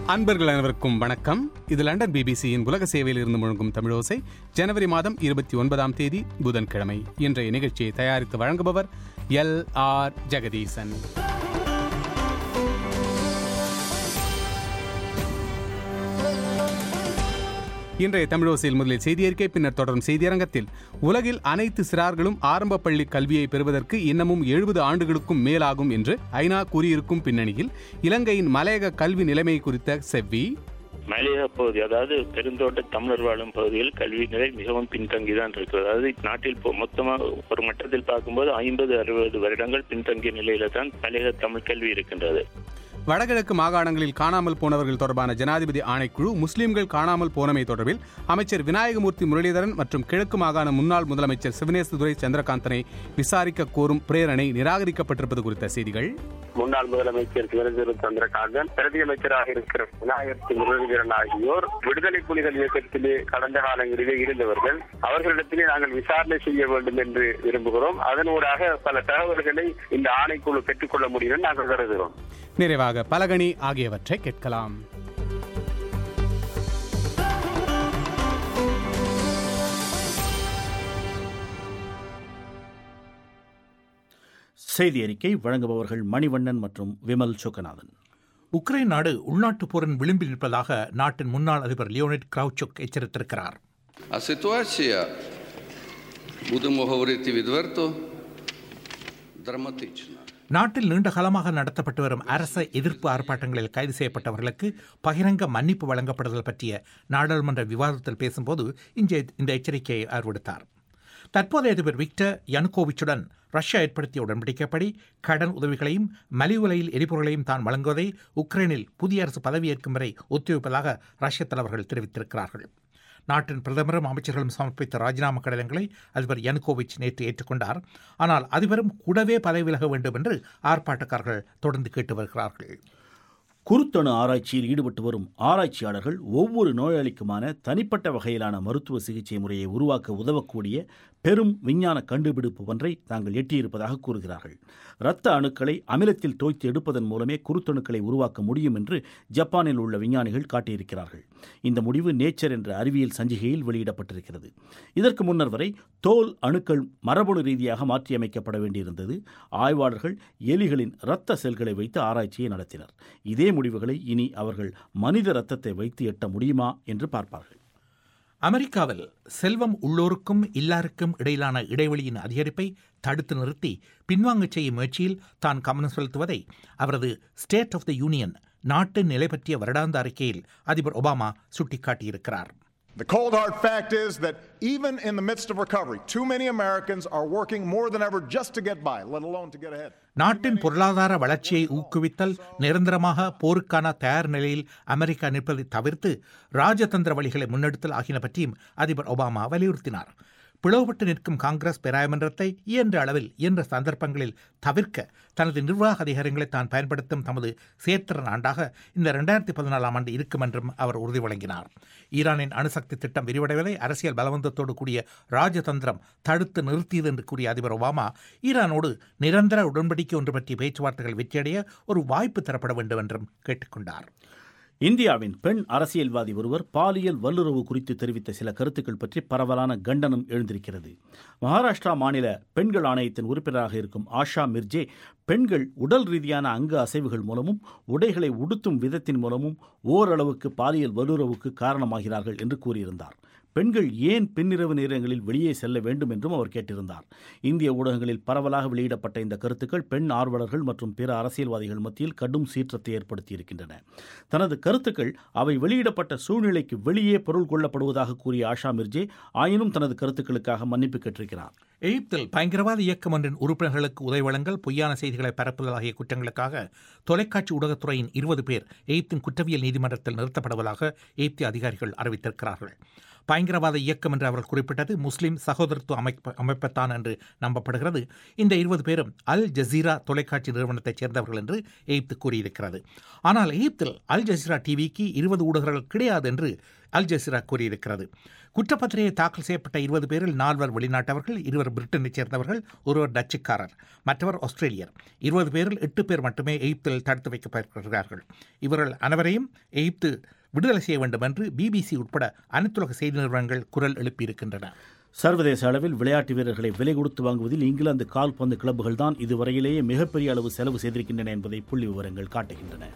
அன்பர்கள் அனைவருக்கும் வணக்கம் இது லண்டன் பிபிசியின் உலக சேவையில் இருந்து முழங்கும் தமிழோசை ஜனவரி மாதம் இருபத்தி ஒன்பதாம் தேதி புதன்கிழமை இன்றைய நிகழ்ச்சியை தயாரித்து வழங்குபவர் எல் ஆர் ஜெகதீசன் இன்றைய தமிழோசையில் முதலில் செய்தியறிக்கை பின்னர் தொடரும் செய்தியரங்கத்தில் உலகில் அனைத்து சிறார்களும் ஆரம்ப பள்ளி கல்வியை பெறுவதற்கு இன்னமும் எழுபது ஆண்டுகளுக்கும் மேலாகும் என்று ஐநா கூறியிருக்கும் பின்னணியில் இலங்கையின் மலையக கல்வி நிலைமை குறித்த செவ்வி மலையக பகுதி அதாவது பெருந்தோட்ட தமிழர் வாழும் பகுதியில் கல்வி நிலை மிகவும் பின்தங்கிதான் இருக்கிறது அதாவது நாட்டில் இப்போ மொத்தமாக ஒரு மட்டத்தில் பார்க்கும்போது ஐம்பது அறுபது வருடங்கள் பின்தங்கிய நிலையில தான் மலையக தமிழ் கல்வி இருக்கின்றது வடகிழக்கு மாகாணங்களில் காணாமல் போனவர்கள் தொடர்பான ஜனாதிபதி ஆணைக்குழு முஸ்லிம்கள் காணாமல் போனமை தொடர்பில் அமைச்சர் விநாயகமூர்த்தி முரளிதரன் மற்றும் கிழக்கு மாகாண முன்னாள் முதலமைச்சர் சிவனேசதுரை சந்திரகாந்தனை விசாரிக்க கோரும் பிரேரணை நிராகரிக்கப்பட்டிருப்பது குறித்த செய்திகள் முன்னாள் முதலமைச்சர் சிவனேந்திர சந்திரகாந்தன் பிரதி அமைச்சராக இருக்கிற விநாயகர் முரளிதரன் ஆகியோர் விடுதலை புலிகள் இயக்கத்திலே கடந்த காலங்களிலே இருந்தவர்கள் அவர்களிடத்திலே நாங்கள் விசாரணை செய்ய வேண்டும் என்று விரும்புகிறோம் அதனூடாக பல தகவல்களை இந்த ஆணைக்குழு பெற்றுக்கொள்ள முடியும் நாங்கள் கருதுகிறோம் நிறைவாக பலகணி ஆகியவற்றை கேட்கலாம் செய்தி அறிக்கை வழங்குபவர்கள் மணிவண்ணன் மற்றும் விமல் சுக்கநாதன் உக்ரைன் நாடு உள்நாட்டுப் போரின் விளிம்பில் இருப்பதாக நாட்டின் முன்னாள் அதிபர் லியோனிட் கிரவுச்சுக் எச்சரித்திருக்கிறார் А ситуація, будемо говорити відверто, драматична. நாட்டில் நீண்ட காலமாக நடத்தப்பட்டு வரும் அரச எதிர்ப்பு ஆர்ப்பாட்டங்களில் கைது செய்யப்பட்டவர்களுக்கு பகிரங்க மன்னிப்பு வழங்கப்படுதல் பற்றிய நாடாளுமன்ற விவாதத்தில் பேசும்போது இங்கே இந்த எச்சரிக்கையை அவர் விடுத்தார் தற்போதைய அதிபர் விக்டர் யனுகோவிச்சுடன் ரஷ்யா ஏற்படுத்திய உடன்படிக்கைப்படி கடன் உதவிகளையும் மலிவு விலையில் எரிபொருளையும் தான் வழங்குவதை உக்ரைனில் புதிய அரசு பதவியேற்கும் வரை ஒத்திவைப்பதாக ரஷ்ய தலைவர்கள் தெரிவித்திருக்கிறார்கள் நாட்டின் பிரதமரும் அமைச்சர்களும் சமர்ப்பித்த ராஜினாமா கடிதங்களை அதிபர் யனுகோவிச் நேற்று ஏற்றுக்கொண்டார் ஆனால் அதிபரும் கூடவே பதவி விலக வேண்டும் என்று ஆர்ப்பாட்டக்காரர்கள் தொடர்ந்து கேட்டு வருகிறார்கள் குருத்தணு ஆராய்ச்சியில் ஈடுபட்டு வரும் ஆராய்ச்சியாளர்கள் ஒவ்வொரு நோயாளிக்குமான தனிப்பட்ட வகையிலான மருத்துவ சிகிச்சை முறையை உருவாக்க உதவக்கூடிய பெரும் விஞ்ஞான கண்டுபிடிப்பு ஒன்றை தாங்கள் எட்டியிருப்பதாக கூறுகிறார்கள் இரத்த அணுக்களை அமிலத்தில் தோய்த்து எடுப்பதன் மூலமே குருத்தணுக்களை உருவாக்க முடியும் என்று ஜப்பானில் உள்ள விஞ்ஞானிகள் காட்டியிருக்கிறார்கள் இந்த முடிவு நேச்சர் என்ற அறிவியல் சஞ்சிகையில் வெளியிடப்பட்டிருக்கிறது இதற்கு முன்னர் வரை தோல் அணுக்கள் மரபணு ரீதியாக மாற்றியமைக்கப்பட வேண்டியிருந்தது ஆய்வாளர்கள் எலிகளின் இரத்த செல்களை வைத்து ஆராய்ச்சியை நடத்தினர் இதே முடிவுகளை இனி அவர்கள் மனித இரத்தத்தை வைத்து எட்ட முடியுமா என்று பார்ப்பார்கள் அமெரிக்காவில் செல்வம் உள்ளோருக்கும் இல்லாருக்கும் இடையிலான இடைவெளியின் அதிகரிப்பை தடுத்து நிறுத்தி பின்வாங்கச் செய்யும் முயற்சியில் தான் கவனம் செலுத்துவதை அவரது ஸ்டேட் ஆஃப் த யூனியன் நாட்டின் நிலை பற்றிய வருடாந்த அறிக்கையில் அதிபர் ஒபாமா சுட்டிக்காட்டியிருக்கிறார் The cold hard fact is that even in the midst of recovery, too many Americans are working more than ever just to get by, let alone to get ahead. நாட்டின் பொருளாதார வளர்ச்சியை ஊக்குவித்தல் நிரந்தரமாக போருக்கான தயார் நிலையில் அமெரிக்கா நிற்பதை தவிர்த்து ராஜதந்திர வழிகளை முன்னெடுத்தல் ஆகியன பற்றியும் அதிபர் ஒபாமா வலியுறுத்தினார் பிளவுபட்டு நிற்கும் காங்கிரஸ் பேராயமன்றத்தை இயன்ற அளவில் இயன்ற சந்தர்ப்பங்களில் தவிர்க்க தனது நிர்வாக அதிகாரங்களை தான் பயன்படுத்தும் தமது சேர்த்திறன் ஆண்டாக இந்த இரண்டாயிரத்தி பதினாலாம் ஆண்டு இருக்கும் என்றும் அவர் உறுதி வழங்கினார் ஈரானின் அணுசக்தி திட்டம் விரிவடைவதை அரசியல் பலவந்தத்தோடு கூடிய ராஜதந்திரம் தடுத்து நிறுத்தியது என்று கூறிய அதிபர் ஒபாமா ஈரானோடு நிரந்தர உடன்படிக்கை ஒன்று பற்றிய பேச்சுவார்த்தைகள் வெற்றியடைய ஒரு வாய்ப்பு தரப்பட வேண்டும் என்றும் கேட்டுக்கொண்டார் இந்தியாவின் பெண் அரசியல்வாதி ஒருவர் பாலியல் வல்லுறவு குறித்து தெரிவித்த சில கருத்துக்கள் பற்றி பரவலான கண்டனம் எழுந்திருக்கிறது மகாராஷ்டிரா மாநில பெண்கள் ஆணையத்தின் உறுப்பினராக இருக்கும் ஆஷா மிர்ஜே பெண்கள் உடல் ரீதியான அங்க அசைவுகள் மூலமும் உடைகளை உடுத்தும் விதத்தின் மூலமும் ஓரளவுக்கு பாலியல் வல்லுறவுக்கு காரணமாகிறார்கள் என்று கூறியிருந்தார் பெண்கள் ஏன் பின்னிரவு நேரங்களில் வெளியே செல்ல வேண்டும் என்றும் அவர் கேட்டிருந்தார் இந்திய ஊடகங்களில் பரவலாக வெளியிடப்பட்ட இந்த கருத்துக்கள் பெண் ஆர்வலர்கள் மற்றும் பிற அரசியல்வாதிகள் மத்தியில் கடும் சீற்றத்தை ஏற்படுத்தியிருக்கின்றன தனது கருத்துக்கள் அவை வெளியிடப்பட்ட சூழ்நிலைக்கு வெளியே பொருள் கொள்ளப்படுவதாக கூறிய ஆஷா மிர்ஜே ஆயினும் தனது கருத்துக்களுக்காக மன்னிப்பு கேட்டிருக்கிறார் எகிப்தில் பயங்கரவாத இயக்கம் ஒன்றின் உறுப்பினர்களுக்கு உதவி வழங்கல் பொய்யான செய்திகளை பரப்புதல் ஆகிய குற்றங்களுக்காக தொலைக்காட்சி ஊடகத்துறையின் இருபது பேர் எகிப்தின் குற்றவியல் நீதிமன்றத்தில் நிறுத்தப்படுவதாக எகிப்திய அதிகாரிகள் அறிவித்திருக்கிறார்கள் பயங்கரவாத இயக்கம் என்று அவர் குறிப்பிட்டது முஸ்லிம் சகோதரத்துவ அமைப்பு அமைப்பத்தான் என்று நம்பப்படுகிறது இந்த இருபது பேரும் அல் ஜசீரா தொலைக்காட்சி நிறுவனத்தைச் சேர்ந்தவர்கள் என்று எகிப்து கூறியிருக்கிறது ஆனால் எகிப்தில் அல் ஜசீரா டிவிக்கு இருபது ஊடகங்கள் கிடையாது என்று அல் ஜசீரா கூறியிருக்கிறது குற்றப்பத்திரிகை தாக்கல் செய்யப்பட்ட இருபது பேரில் நால்வர் வெளிநாட்டவர்கள் இருவர் பிரிட்டனைச் சேர்ந்தவர்கள் ஒருவர் டச்சுக்காரர் மற்றவர் ஆஸ்திரேலியர் இருபது பேரில் எட்டு பேர் மட்டுமே எகிப்தில் தடுத்து வைக்கப்பட்டிருக்கிறார்கள் இவர்கள் அனைவரையும் எகிப்து விடுதலை செய்ய வேண்டும் என்று பிபிசி உட்பட அனைத்துலக செய்தி நிறுவனங்கள் குரல் எழுப்பியிருக்கின்றன சர்வதேச அளவில் விளையாட்டு வீரர்களை விலை கொடுத்து வாங்குவதில் இங்கிலாந்து கால்பந்து கிளப்புகள் தான் இதுவரையிலேயே மிகப்பெரிய அளவு செலவு செய்திருக்கின்றன என்பதை புள்ளி விவரங்கள் காட்டுகின்றன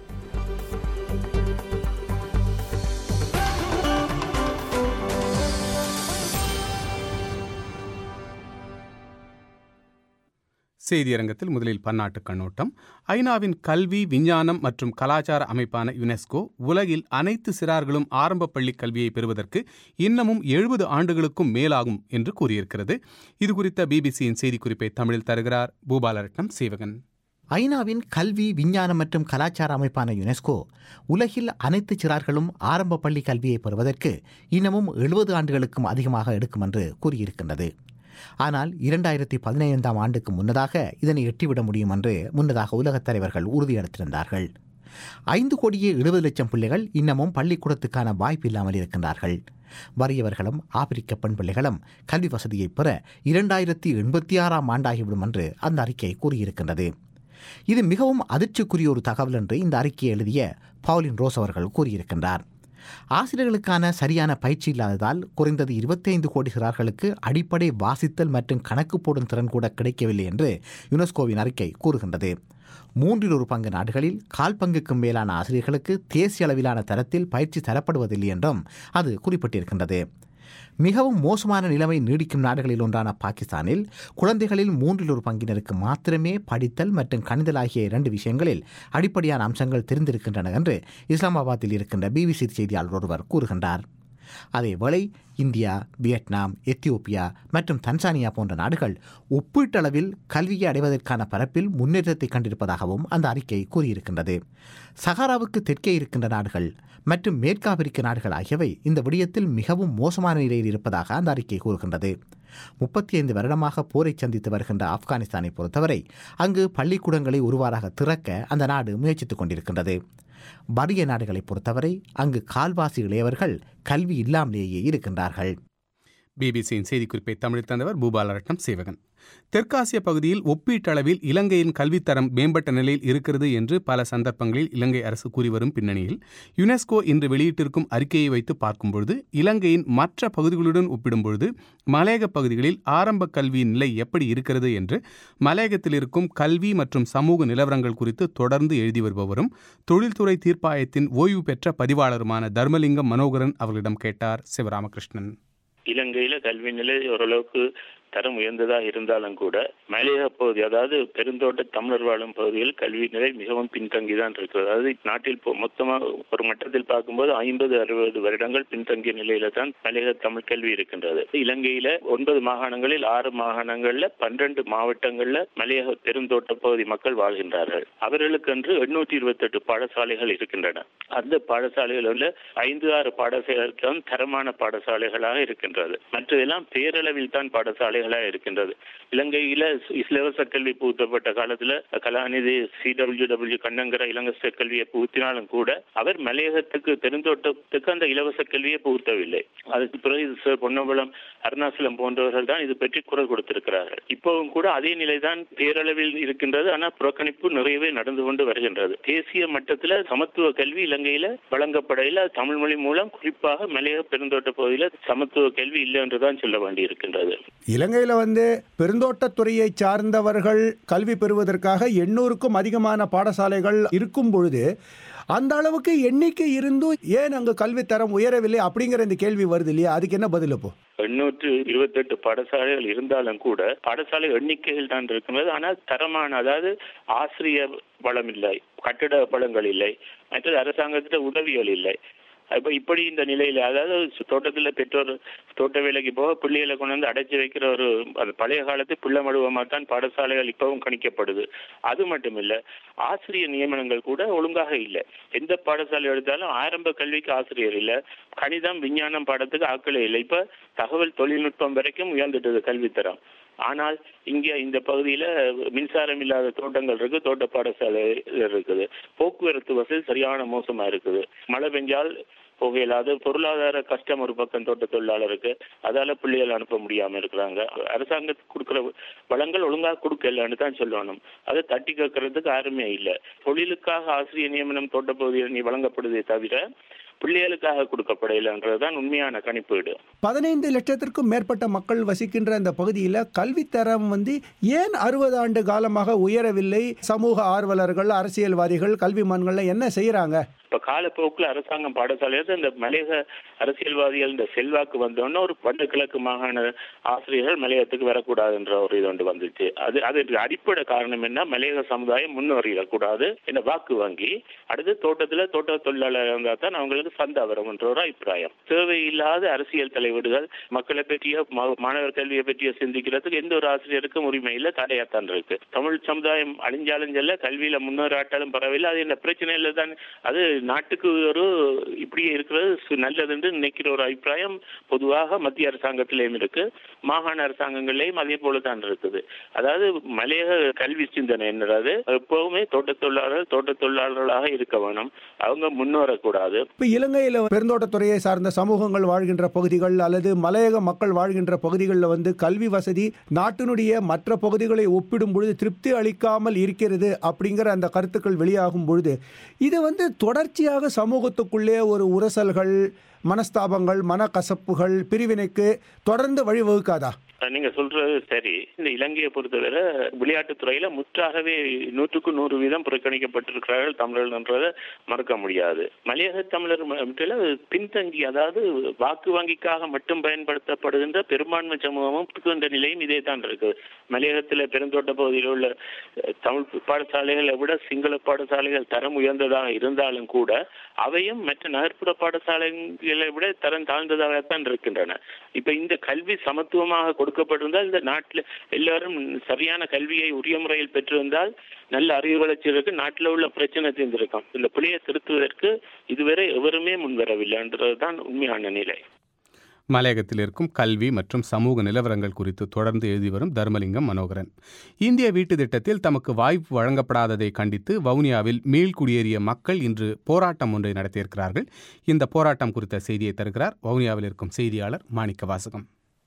செய்தியரங்கத்தில் முதலில் பன்னாட்டு கண்ணோட்டம் ஐநாவின் கல்வி விஞ்ஞானம் மற்றும் கலாச்சார அமைப்பான யுனெஸ்கோ உலகில் அனைத்து சிறார்களும் ஆரம்ப பள்ளி கல்வியை பெறுவதற்கு இன்னமும் எழுபது ஆண்டுகளுக்கும் மேலாகும் என்று கூறியிருக்கிறது இது குறித்த பிபிசியின் செய்திக்குறிப்பை தமிழில் தருகிறார் பூபாலரட்னம் சீவகன் ஐநாவின் கல்வி விஞ்ஞானம் மற்றும் கலாச்சார அமைப்பான யுனெஸ்கோ உலகில் அனைத்து சிறார்களும் ஆரம்ப பள்ளி கல்வியை பெறுவதற்கு இன்னமும் எழுபது ஆண்டுகளுக்கும் அதிகமாக எடுக்கும் என்று கூறியிருக்கின்றது ஆனால் இரண்டாயிரத்தி பதினைந்தாம் ஆண்டுக்கு முன்னதாக இதனை எட்டிவிட முடியும் என்று முன்னதாக உலகத் தலைவர்கள் உறுதியளித்திருந்தார்கள் ஐந்து கோடியே எழுபது லட்சம் பிள்ளைகள் இன்னமும் பள்ளிக்கூடத்துக்கான வாய்ப்பு இல்லாமல் இருக்கின்றார்கள் வறியவர்களும் ஆப்பிரிக்க பெண் பிள்ளைகளும் கல்வி வசதியை பெற இரண்டாயிரத்தி எண்பத்தி ஆறாம் ஆண்டாகிவிடும் என்று அந்த அறிக்கை கூறியிருக்கின்றது இது மிகவும் அதிர்ச்சிக்குரிய ஒரு தகவல் என்று இந்த அறிக்கையை எழுதிய பவுலின் ரோஸ் அவர்கள் கூறியிருக்கின்றார் ஆசிரியர்களுக்கான சரியான பயிற்சி இல்லாததால் குறைந்தது இருபத்தைந்து கோடி சிறார்களுக்கு அடிப்படை வாசித்தல் மற்றும் கணக்கு போடும் திறன் கூட கிடைக்கவில்லை என்று யுனெஸ்கோவின் அறிக்கை கூறுகின்றது மூன்றில் ஒரு பங்கு நாடுகளில் கால் பங்குக்கும் மேலான ஆசிரியர்களுக்கு தேசிய அளவிலான தரத்தில் பயிற்சி தரப்படுவதில்லை என்றும் அது குறிப்பிட்டிருக்கின்றது மிகவும் மோசமான நிலைமை நீடிக்கும் நாடுகளில் ஒன்றான பாகிஸ்தானில் குழந்தைகளில் மூன்றில் ஒரு பங்கினருக்கு மாத்திரமே படித்தல் மற்றும் கணிதல் ஆகிய இரண்டு விஷயங்களில் அடிப்படையான அம்சங்கள் தெரிந்திருக்கின்றன என்று இஸ்லாமாபாத்தில் இருக்கின்ற பிபிசி செய்தியாளர் ஒருவர் கூறுகின்றார் அதேவேளை இந்தியா வியட்நாம் எத்தியோப்பியா மற்றும் தன்சானியா போன்ற நாடுகள் ஒப்பீட்டளவில் கல்வியை அடைவதற்கான பரப்பில் முன்னேற்றத்தை கண்டிருப்பதாகவும் அந்த அறிக்கை கூறியிருக்கின்றது சஹாராவுக்கு தெற்கே இருக்கின்ற நாடுகள் மற்றும் மேற்காப்பிரிக்க நாடுகள் ஆகியவை இந்த விடயத்தில் மிகவும் மோசமான நிலையில் இருப்பதாக அந்த அறிக்கை கூறுகின்றது முப்பத்தி ஐந்து வருடமாக போரை சந்தித்து வருகின்ற ஆப்கானிஸ்தானை பொறுத்தவரை அங்கு பள்ளிக்கூடங்களை ஒருவாறாக திறக்க அந்த நாடு முயற்சித்துக் கொண்டிருக்கின்றது வறிய நாடுகளை பொறுத்தவரை அங்கு கால்வாசி இளையவர்கள் கல்வி இல்லாமலேயே இருக்கின்றார்கள் பிபிசியின் செய்திக்குறிப்பை தமிழில் தந்தவர் பூபாலரட்னம் சேவகன் தெற்காசிய பகுதியில் ஒப்பீட்டளவில் இலங்கையின் கல்வித்தரம் மேம்பட்ட நிலையில் இருக்கிறது என்று பல சந்தர்ப்பங்களில் இலங்கை அரசு கூறி வரும் பின்னணியில் யுனெஸ்கோ இன்று வெளியிட்டிருக்கும் அறிக்கையை வைத்து பார்க்கும்பொழுது இலங்கையின் மற்ற பகுதிகளுடன் ஒப்பிடும்பொழுது மலையக பகுதிகளில் ஆரம்ப கல்வியின் நிலை எப்படி இருக்கிறது என்று மலையகத்தில் இருக்கும் கல்வி மற்றும் சமூக நிலவரங்கள் குறித்து தொடர்ந்து எழுதி வருபவரும் தொழில்துறை தீர்ப்பாயத்தின் ஓய்வு பெற்ற பதிவாளருமான தர்மலிங்கம் மனோகரன் அவர்களிடம் கேட்டார் சிவராமகிருஷ்ணன் இலங்கையில கல்வி நிலை ஓரளவுக்கு தரம் உயர்ந்ததா இருந்தாலும் கூட மலையக பகுதி அதாவது பெருந்தோட்ட தமிழர் வாழும் பகுதியில் கல்வி நிலை மிகவும் பின்தங்கி தான் இருக்கிறது அதாவது நாட்டில் மொத்தமா ஒரு மட்டத்தில் பார்க்கும்போது ஐம்பது அறுபது வருடங்கள் பின்தங்கிய நிலையில தான் மலையக தமிழ் கல்வி இருக்கின்றது இலங்கையில ஒன்பது மாகாணங்களில் ஆறு மாகாணங்கள்ல பன்னிரண்டு மாவட்டங்கள்ல மலையக பெருந்தோட்ட பகுதி மக்கள் வாழ்கின்றார்கள் அவர்களுக்கென்று எண்ணூற்றி இருபத்தி எட்டு பாடசாலைகள் இருக்கின்றன அந்த பாடசாலைகளில் ஐந்து ஆறு பாடசாலைகள் தான் தரமான பாடசாலைகளாக இருக்கின்றது மற்றதெல்லாம் பேரளவில் தான் பாடசாலை நிலைகளாக இருக்கின்றது இலங்கையில இலவச கல்வி புகுத்தப்பட்ட காலத்துல கலாநிதி C W W Kannangara Ilankai கல்வியை புகுத்தினாலும் கூட அவர் மலையகத்துக்கு பெருந்தோட்டத்துக்கு அந்த இலவச கல்வியை புகுத்தவில்லை அதுக்கு பிறகு பொன்னம்பலம் அருணாசலம் போன்றவர்கள் தான் இது பற்றி குரல் கொடுத்திருக்கிறார்கள் இப்பவும் கூட அதே நிலைதான் பேரளவில் இருக்கின்றது ஆனால் புறக்கணிப்பு நிறையவே நடந்து கொண்டு வருகின்றது தேசிய மட்டத்தில் சமத்துவ கல்வி இலங்கையில வழங்கப்படையில் தமிழ் மொழி மூலம் குறிப்பாக மலையக பெருந்தோட்ட பகுதியில் சமத்துவ கல்வி இல்லை என்றுதான் சொல்ல வேண்டி இருக்கின்றது இலங்கையில் வந்து பெருந்தோட்டத்துறையை சார்ந்தவர்கள் கல்வி பெறுவதற்காக எண்ணூறுக்கும் அதிகமான பாடசாலைகள் இருக்கும் பொழுது அந்த அளவுக்கு எண்ணிக்கை இருந்தும் ஏன் அங்கு கல்வி தரம் உயரவில்லை அப்படிங்கிற இந்த கேள்வி வருது இல்லையா அதுக்கு என்ன பதில் இப்போ எண்ணூற்று இருபத்தி எட்டு பாடசாலைகள் இருந்தாலும் கூட பாடசாலை எண்ணிக்கைகள் தான் இருக்கின்றது ஆனால் தரமான அதாவது ஆசிரியர் வளம் இல்லை கட்டிட வளங்கள் இல்லை மற்றது அரசாங்கத்திட்ட உதவிகள் இல்லை இப்ப இப்படி இந்த நிலையில அதாவது தோட்டத்துல பெற்றோர் தோட்ட வேலைக்கு போக பிள்ளைகளை கொண்டு வந்து அடைச்சு வைக்கிற ஒரு அது பழைய காலத்து பிள்ளை மடுவமாக தான் பாடசாலைகள் இப்பவும் கணிக்கப்படுது அது மட்டும் இல்ல ஆசிரியர் நியமனங்கள் கூட ஒழுங்காக இல்லை எந்த பாடசாலை எடுத்தாலும் ஆரம்ப கல்விக்கு ஆசிரியர் இல்ல கணிதம் விஞ்ஞானம் பாடத்துக்கு ஆட்களே இல்லை இப்ப தகவல் தொழில்நுட்பம் வரைக்கும் உயர்ந்துட்டது கல்வித்தரம் ஆனால் இங்க இந்த பகுதியில மின்சாரம் இல்லாத தோட்டங்கள் இருக்கு தோட்ட பாடசாலை இருக்குது போக்குவரத்து வசதி சரியான மோசமா இருக்குது மழை பெஞ்சால் போக இயலாது பொருளாதார கஷ்டம் ஒரு பக்கம் தோட்ட தொழிலாளருக்கு அதால பிள்ளைகள் அனுப்ப முடியாம இருக்கிறாங்க அரசாங்கத்துக்கு கொடுக்கிற வளங்கள் ஒழுங்கா கொடுக்கலன்னு தான் சொல்லணும் அதை தட்டி கேட்கறதுக்கு யாருமே இல்லை தொழிலுக்காக ஆசிரியர் நியமனம் தோட்ட பகுதியில் நீ வழங்கப்படுதே தவிர பிள்ளைகளுக்காக கொடுக்கப்படலைன்றதுதான் உண்மையான கணிப்பீடு பதினைந்து லட்சத்திற்கும் மேற்பட்ட மக்கள் வசிக்கின்ற இந்த பகுதியில் கல்வித்தரம் வந்து ஏன் அறுபது ஆண்டு காலமாக உயரவில்லை சமூக ஆர்வலர்கள் அரசியல்வாதிகள் கல்விமான்கள் என்ன செய்யறாங்க இப்ப காலப்போக்கில் அரசாங்கம் பாடசாலையில இந்த மலையக அரசியல்வாதிகள் இந்த செல்வாக்கு வந்தோடனே ஒரு வட கிழக்கு மாகாண ஆசிரியர்கள் மலையகத்துக்கு வரக்கூடாதுன்ற ஒரு இது ஒன்று வந்துச்சு அது அது அடிப்படை காரணம் என்ன மலையக சமுதாயம் முன்னேறிடக்கூடாது என்ற வாக்கு வங்கி அடுத்து தோட்டத்துல தோட்ட தொழிலாளர் இருந்தா தான் அவங்களுக்கு சந்தா வரும்ன்ற ஒரு அபிப்பிராயம் தேவையில்லாத அரசியல் தலைவீடுகள் மக்களை பற்றிய மா- மாணவர் கல்வியை பற்றிய சிந்திக்கிறதுக்கு எந்த ஒரு ஆசிரியருக்கும் உரிமை இல்லை தடையாத்தான் இருக்கு தமிழ் சமுதாயம் அழிஞ்சாலும் செல்ல கல்வியில முன்னேறாட்டாலும் பரவாயில்லை அது என்ன பிரச்சனை இல்லை தான் அது நாட்டுக்கு ஒரு இப்படியே இருக்கிறது சு- நல்லதுன்னு நினைக்கிற ஒரு அபிப்பிராயம் பொதுவாக மத்திய அரசாங்கத்திலேயும் இருக்கு மாகாண அரசாங்கங்களையும் அதே போல தான் இருக்குது அதாவது மலையக கல்வி சிந்தனை என்னது எப்பவுமே தோட்ட தொழிலாளர் தோட்ட தொழிலாளர்களாக இருக்க வேணும் அவங்க முன்னேறக்கூடாது இப்போ இலங்கையில் பெருந்தோட்டத்துறையை சார்ந்த சமூகங்கள் வாழ்கின்ற பகுதிகள் அல்லது மலையக மக்கள் வாழ்கின்ற பகுதிகளில் வந்து கல்வி வசதி நாட்டினுடைய மற்ற பகுதிகளை ஒப்பிடும் பொழுது திருப்தி அளிக்காமல் இருக்கிறது அப்படிங்கிற அந்த கருத்துக்கள் வெளியாகும் பொழுது இது வந்து தொடர்ச்சியாக சமூகத்துக்குள்ளே ஒரு உரசல்கள் மனஸ்தாபங்கள் மனக்கசப்புகள் பிரிவினைக்கு தொடர்ந்து வழிவகுக்காதா நீங்க சொல்றது சரி இந்த இலங்கையை பொறுத்தவரை விளையாட்டுத் துறையில முற்றாகவே நூற்றுக்கு நூறு வீதம் புறக்கணிக்கப்பட்டிருக்கிறார்கள் தமிழர்கள் என்றதை மறக்க முடியாது மலையக தமிழர் மட்டும் பின்தங்கி அதாவது வாக்கு வங்கிக்காக மட்டும் பயன்படுத்தப்படுகின்ற பெரும்பான்மை சமூகமும் இருக்கின்ற நிலையும் இதே தான் இருக்குது மலையகத்தில் பெருந்தோட்ட பகுதியில் உள்ள அஹ், தமிழ் பாடசாலைகளை விட சிங்கள பாடசாலைகள் தரம் உயர்ந்ததாக இருந்தாலும் கூட அவையும் மற்ற நகர்ப்புற பாடசாலைகளை விட தரம் தாழ்ந்ததாகத்தான் இருக்கின்றன இப்ப இந்த கல்வி சமத்துவமாக கொடுக்கப்பட்டிருந்தால் இந்த நாட்டில் எல்லாரும் சரியான கல்வியை உரிய முறையில் பெற்றிருந்தால் நல்ல அறிவு வளர்ச்சி இருக்கு நாட்டில் உள்ள பிரச்சனை தீர்ந்திருக்கும் இந்த பிள்ளையை திருத்துவதற்கு இதுவரை எவருமே முன்வரவில்லைன்றதுதான் உண்மையான நிலை மலையகத்தில் இருக்கும் கல்வி மற்றும் சமூக நிலவரங்கள் குறித்து தொடர்ந்து எழுதி வரும் தர்மலிங்கம் மனோகரன் இந்திய வீட்டு திட்டத்தில் தமக்கு வாய்ப்பு வழங்கப்படாததை கண்டித்து வவுனியாவில் மீள்குடியேறிய மக்கள் இன்று போராட்டம் ஒன்றை நடத்தியிருக்கிறார்கள் இந்த போராட்டம் குறித்த செய்தியை தருகிறார் வவுனியாவில் இருக்கும் செய்தியாளர் மாணிக்க வாசகம்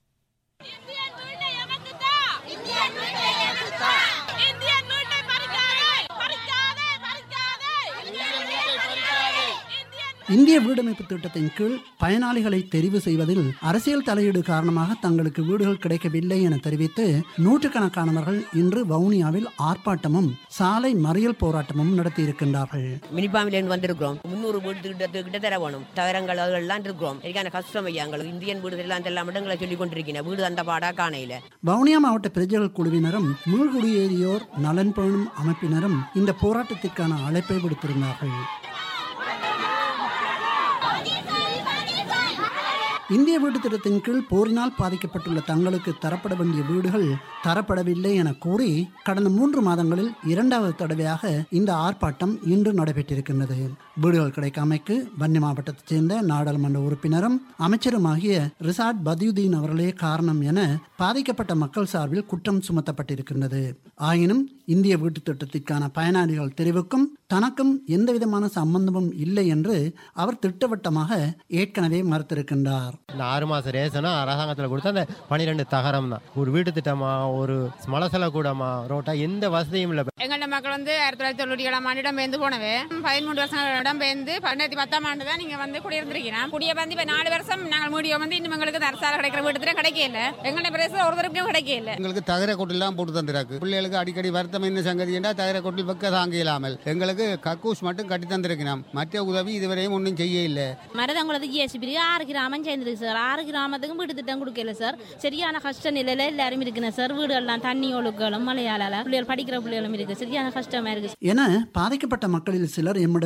இந்திய வீடமைப்பு திட்டத்தின் கீழ் பயனாளிகளை தெரிவு செய்வதில் அரசியல் தலையீடு காரணமாக தங்களுக்கு வீடுகள் கிடைக்கவில்லை என தெரிவித்து நூற்றுக்கணக்கானவர்கள் இன்று வவுனியாவில் ஆர்ப்பாட்டமும் சாலை மறியல் போராட்டமும் நடத்தியிருக்கின்றார்கள் மினிபாமிலேருந்து வந்திருக்கிறோம் முந்நூறு வீடு கிட்ட கிட்ட தர வேணும் தகரங்கள் அதெல்லாம் இருக்கிறோம் எனக்கான கஷ்டம் ஐயா எங்களுக்கு இந்தியன் வீடு எல்லாம் எல்லாம் இடங்களை சொல்லி கொண்டிருக்கிறேன் வீடு அந்த பாடா காணையில வவுனியா மாவட்ட பிரஜைகள் குழுவினரும் மீள்குடியேறியோர் நலன் பேணும் அமைப்பினரும் இந்த போராட்டத்திற்கான அழைப்பை விடுத்திருந்தார்கள் இந்திய வீட்டு திட்டத்தின் கீழ் போரினால் பாதிக்கப்பட்டுள்ள தங்களுக்கு தரப்பட வேண்டிய வீடுகள் தரப்படவில்லை என கூறி கடந்த மூன்று மாதங்களில் இரண்டாவது தடவையாக இந்த ஆர்ப்பாட்டம் இன்று நடைபெற்றிருக்கின்றது வீடுகள் கிடைக்காமைக்கு வன்னி மாவட்டத்தைச் சேர்ந்த நாடாளுமன்ற உறுப்பினரும் அமைச்சருமாகிய ரிசாட் பதியுதீன் அவர்களே காரணம் என பாதிக்கப்பட்ட மக்கள் சார்பில் குற்றம் சுமத்தப்பட்டிருக்கின்றது ஆயினும் இந்திய வீட்டு திட்டத்திற்கான பயனாளிகள் தெரிவுக்கும் தனக்கும் எந்தவிதமான சம்பந்தமும் இல்லை என்று அவர் திட்டவட்டமாக ஏற்கனவே மறுத்திருக்கின்றார் இந்த ஆறு மாதம் ரேஷனா அரசாங்கத்தில் கொடுத்த அந்த பன்னிரெண்டு தகரம் தான் ஒரு வீட்டு திட்டமா ஒரு மலசல கூடமா ரோட்டா எந்த வசதியும் இல்லை எங்களோட மக்கள் வந்து ஆயிரத்தி தொள்ளாயிரத்தி தொண்ணூற்றி ஏழாம் ஆண்டு இடம் பெயர்ந்து போனவே பதிமூன்று வருஷம் இடம் பெயர்ந்து பன்னெண்டாயிரத்தி பத்தாம் ஆண்டு தான் நீங்க வந்து குடியிருந்திருக்கிறோம் குடிய வந்து இப்ப நாலு வருஷம் நாங்கள் மீடியம் வந்து இன்னும் எங்களுக்கு அரசால கிடைக்கிற வீட்டு கிடைக்கல எங்களுடைய பிரதேசம் ஒருத்தருக்கும் கிடைக்கல எங்களுக்கு தகர கொட்டிலாம் போட்டு தந்திருக்கு பிள்ளைகளுக்கு அடிக்கடி வருத்தம் என்ன சங்கதி என்றால் தகர கொட்டில் வைக்க தாங்க இல்லாமல் எங்களுக்கு கக்கூஸ் மட்டும் கட்டி தந்திருக்கிறோம் மற்ற உதவி இதுவரையும் ஒன்றும் செய்ய இல்லை மருதங்குளத்து ஜிஎஸ்பி பிரிவு ஆறு கிராமம் சேர்ந்துருக்கு சார் ஆறு கிராமத்துக்கும் வீட்டு திட்டம் கொடுக்கல சார் சரியான கஷ்ட நிலையில எல்லாரும் இருக்குன்னு சார் வீடுகள்லாம் தண்ணி ஒழுக்களும் மலையாளால பிள்ளைகள் படிக்கிற பிள்ளைகளும் இருக்கு சரியான கஷ்டமா இருக்கு என பாதிக்கப்பட்ட மக்களில் சிலர் எம்மிடம் தெரிவித்தனர்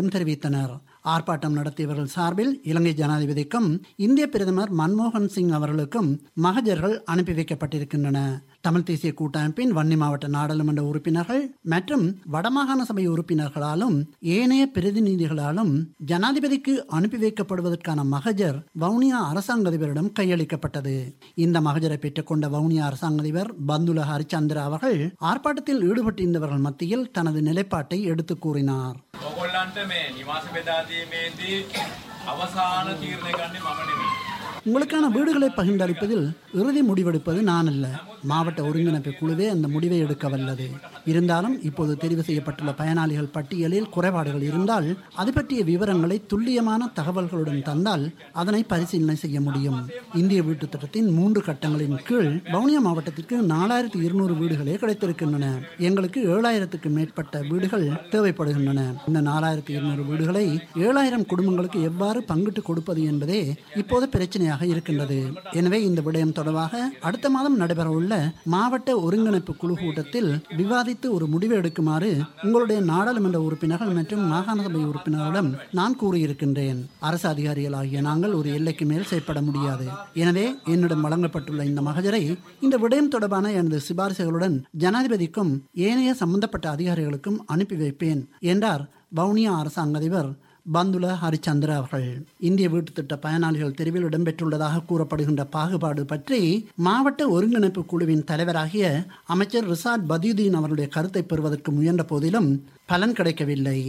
தெரிவித்தனர் ஆர்ப்பாட்டம் நடத்தியவர்கள் சார்பில் இலங்கை ஜனாதிபதிக்கும் இந்திய பிரதமர் மன்மோகன் சிங் அவர்களுக்கும் மகஜர்கள் அனுப்பி வைக்கப்பட்டிருக்கின்றன தமிழ் தேசிய கூட்டமைப்பின் வன்னி மாவட்ட நாடாளுமன்ற உறுப்பினர்கள் மற்றும் வடமாகாண சபை உறுப்பினர்களாலும் ஏனைய பிரதிநிதிகளாலும் ஜனாதிபதிக்கு அனுப்பி வைக்கப்படுவதற்கான மகஜர் வவுனியா அரசாங்க அதிபரிடம் கையளிக்கப்பட்டது இந்த மகஜரை பெற்றுக்கொண்ட வவுனியா அரசாங்க அதிபர் பந்துல ஹரிச்சந்திர அவர்கள் ஆர்ப்பாட்டத்தில் ஈடுபட்டிருந்தவர்கள் மத்தியில் தனது நிலைப்பாட்டை எடுத்துக் கூறினார் ඔගොල්ලන්ට මේ නිවාස බෙදාදීමේදී අවසාන තීරණය ගන්නේ මම නෙමෙයි. உங்களுக்கான வீடுகளை பகிர்ந்தளிப்பதில் இறுதி முடிவெடுப்பது நான் அல்ல மாவட்ட ஒருங்கிணைப்பு குழுவே அந்த முடிவை எடுக்க வல்லது இருந்தாலும் இப்போது தெரிவு செய்யப்பட்டுள்ள பயனாளிகள் பட்டியலில் குறைபாடுகள் இருந்தால் அது பற்றிய விவரங்களை துல்லியமான தகவல்களுடன் தந்தால் அதனை பரிசீலனை செய்ய முடியும் இந்திய வீட்டு திட்டத்தின் மூன்று கட்டங்களின் கீழ் வவுனியா மாவட்டத்திற்கு நாலாயிரத்தி இருநூறு வீடுகளே கிடைத்திருக்கின்றன எங்களுக்கு ஏழாயிரத்துக்கு மேற்பட்ட வீடுகள் தேவைப்படுகின்றன இந்த நாலாயிரத்தி இருநூறு வீடுகளை ஏழாயிரம் குடும்பங்களுக்கு எவ்வாறு பங்கிட்டு கொடுப்பது என்பதே இப்போது பிரச்சனையாக இருக்கின்றது எனவே இந்த விடயம் தொடர்பாக அடுத்த மாதம் நடைபெறவுள்ள மாவட்ட ஒருங்கிணைப்பு குழு கூட்டத்தில் விவாதித்து ஒரு முடிவு எடுக்குமாறு உங்களுடைய நாடாளுமன்ற உறுப்பினர்கள் மற்றும் மாகாண சபை உறுப்பினர்களிடம் நான் கூறியிருக்கின்றேன் அரசு அதிகாரிகளாகிய நாங்கள் ஒரு எல்லைக்கு மேல் செயற்பட முடியாது எனவே என்னிடம் வழங்கப்பட்டுள்ள இந்த மகஜரை இந்த விடயம் தொடர்பான எனது சிபாரிசுகளுடன் ஜனாதிபதிக்கும் ஏனைய சம்பந்தப்பட்ட அதிகாரிகளுக்கும் அனுப்பி வைப்பேன் என்றார் வவுனியா அரசாங்க அதிபர் பந்துல ஹரிச்சந்திர அவர்கள் இந்திய வீட்டு திட்ட பயனாளிகள் தெரிவில் இடம்பெற்றுள்ளதாக கூறப்படுகின்ற பாகுபாடு பற்றி மாவட்ட ஒருங்கிணைப்பு குழுவின் தலைவராகிய அமைச்சர் ரிசாட் பதியுதீன் அவருடைய கருத்தை பெறுவதற்கு முயன்ற போதிலும் பலன் கிடைக்கவில்லை